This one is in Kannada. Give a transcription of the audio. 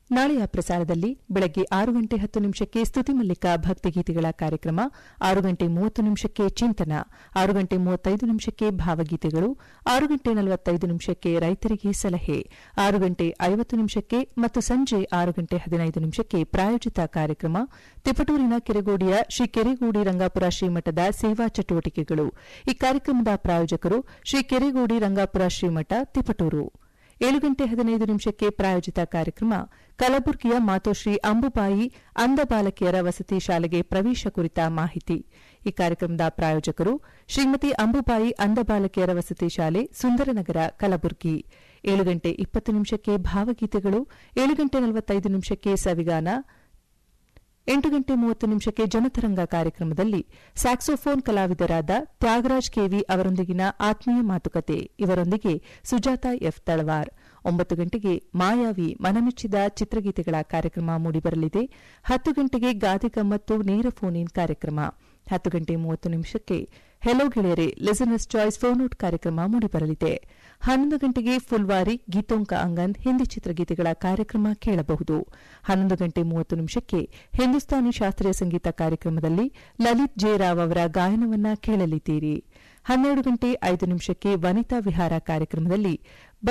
ನಾಳೆಯ ಪ್ರಸಾರದಲ್ಲಿ ಬೆಳಗ್ಗೆ ಆರು ಗಂಟೆ ಹತ್ತು ನಿಮಿಷಕ್ಕೆ ಸ್ತುತಿ ಮಲ್ಲಿಕ ಭಕ್ತಿಗೀತೆಗಳ ಕಾರ್ಯಕ್ರಮ ಆರು ಗಂಟೆ ಮೂವತ್ತು ನಿಮಿಷಕ್ಕೆ ಚಿಂತನ ಆರು ಗಂಟೆ ಮೂವತ್ತೈದು ನಿಮಿಷಕ್ಕೆ ಭಾವಗೀತೆಗಳು ಆರು ಗಂಟೆ ನಲವತ್ತೈದು ನಿಮಿಷಕ್ಕೆ ರೈತರಿಗೆ ಸಲಹೆ ಆರು ಗಂಟೆ ಐವತ್ತು ನಿಮಿಷಕ್ಕೆ ಮತ್ತು ಸಂಜೆ ಆರು ಗಂಟೆ ಹದಿನೈದು ನಿಮಿಷಕ್ಕೆ ಪ್ರಾಯೋಜಿತ ಕಾರ್ಯಕ್ರಮ ತಿಪಟೂರಿನ ಕೆರೆಗೋಡಿಯ ಶ್ರೀ ಕೆರೆಗೋಡಿ ರಂಗಾಪುರ ಶ್ರೀಮಠದ ಸೇವಾ ಚಟುವಟಿಕೆಗಳು ಈ ಕಾರ್ಯಕ್ರಮದ ಪ್ರಾಯೋಜಕರು ಶ್ರೀ ಕೆರೆಗೋಡಿ ರಂಗಾಪುರ ಶ್ರೀಮಠ ತಿಪಟೂರು ಏಳು ಗಂಟೆ ಹದಿನೈದು ನಿಮಿಷಕ್ಕೆ ಪ್ರಾಯೋಜಿತ ಕಾರ್ಯಕ್ರಮ ಕಲಬುರಗಿಯ ಮಾತೋಶ್ರೀ ಅಂಬುಬಾಯಿ ಅಂಧ ಬಾಲಕಿಯರ ವಸತಿ ಶಾಲೆಗೆ ಪ್ರವೇಶ ಕುರಿತ ಮಾಹಿತಿ ಈ ಕಾರ್ಯಕ್ರಮದ ಪ್ರಾಯೋಜಕರು ಶ್ರೀಮತಿ ಅಂಬುಬಾಯಿ ಅಂಧ ಬಾಲಕಿಯರ ವಸತಿ ಶಾಲೆ ಸುಂದರನಗರ ಕಲಬುರಗಿ ಏಳು ಗಂಟೆ ಇಪ್ಪತ್ತು ನಿಮಿಷಕ್ಕೆ ಭಾವಗೀತೆಗಳು ಏಳು ಗಂಟೆ ನಲವತ್ತೈದು ನಿಮಿಷಕ್ಕೆ ಸವಿಗಾನ ಎಂಟು ಗಂಟೆ ಮೂವತ್ತು ನಿಮಿಷಕ್ಕೆ ಜನತರಂಗ ಕಾರ್ಯಕ್ರಮದಲ್ಲಿ ಸ್ಯಾಕ್ಸೋಫೋನ್ ಕಲಾವಿದರಾದ ತ್ಯಾಗರಾಜ್ ಕೆವಿ ಅವರೊಂದಿಗಿನ ಆತ್ಮೀಯ ಮಾತುಕತೆ ಇವರೊಂದಿಗೆ ಸುಜಾತ ಎಫ್ ತಳವಾರ್ ಒಂಬತ್ತು ಗಂಟೆಗೆ ಮಾಯಾವಿ ಮನಮೆಚ್ಚಿದ ಚಿತ್ರಗೀತೆಗಳ ಕಾರ್ಯಕ್ರಮ ಮೂಡಿಬರಲಿದೆ ಹತ್ತು ಗಂಟೆಗೆ ಗಾದೆ ಗಮ್ಮತ್ತು ನೇರ ಫೋನ್ ಇನ್ ಕಾರ್ಯಕ್ರಮ ಹತ್ತು ಗಂಟೆ ಮೂವತ್ತು ನಿಮಿಷಕ್ಕೆ ಹೆಲೋ ಗೆಳೆಯರೆ ಲಿಸನರ್ಸ್ ಚಾಯ್ಸ್ ಫೋನ್ ಔಟ್ ಕಾರ್ಯಕ್ರಮ ಮೂಡಿಬರಲಿದೆ ಹನ್ನೊಂದು ಗಂಟೆಗೆ ಫುಲ್ವಾರಿ ಗೀತೋಂಕ ಅಂಗಂದ್ ಹಿಂದಿ ಚಿತ್ರಗೀತೆಗಳ ಕಾರ್ಯಕ್ರಮ ಕೇಳಬಹುದು ಹನ್ನೊಂದು ಗಂಟೆ ಮೂವತ್ತು ನಿಮಿಷಕ್ಕೆ ಹಿಂದೂಸ್ತಾನಿ ಶಾಸ್ತ್ರೀಯ ಸಂಗೀತ ಕಾರ್ಯಕ್ರಮದಲ್ಲಿ ಲಲಿತ್ ಜೆ ರಾವ್ ಅವರ ಗಾಯನವನ್ನ ಕೇಳಲಿದ್ದೀರಿ ಹನ್ನೆರಡು ಗಂಟೆ ಐದು ನಿಮಿಷಕ್ಕೆ ವನಿತಾ ವಿಹಾರ ಕಾರ್ಯಕ್ರಮದಲ್ಲಿ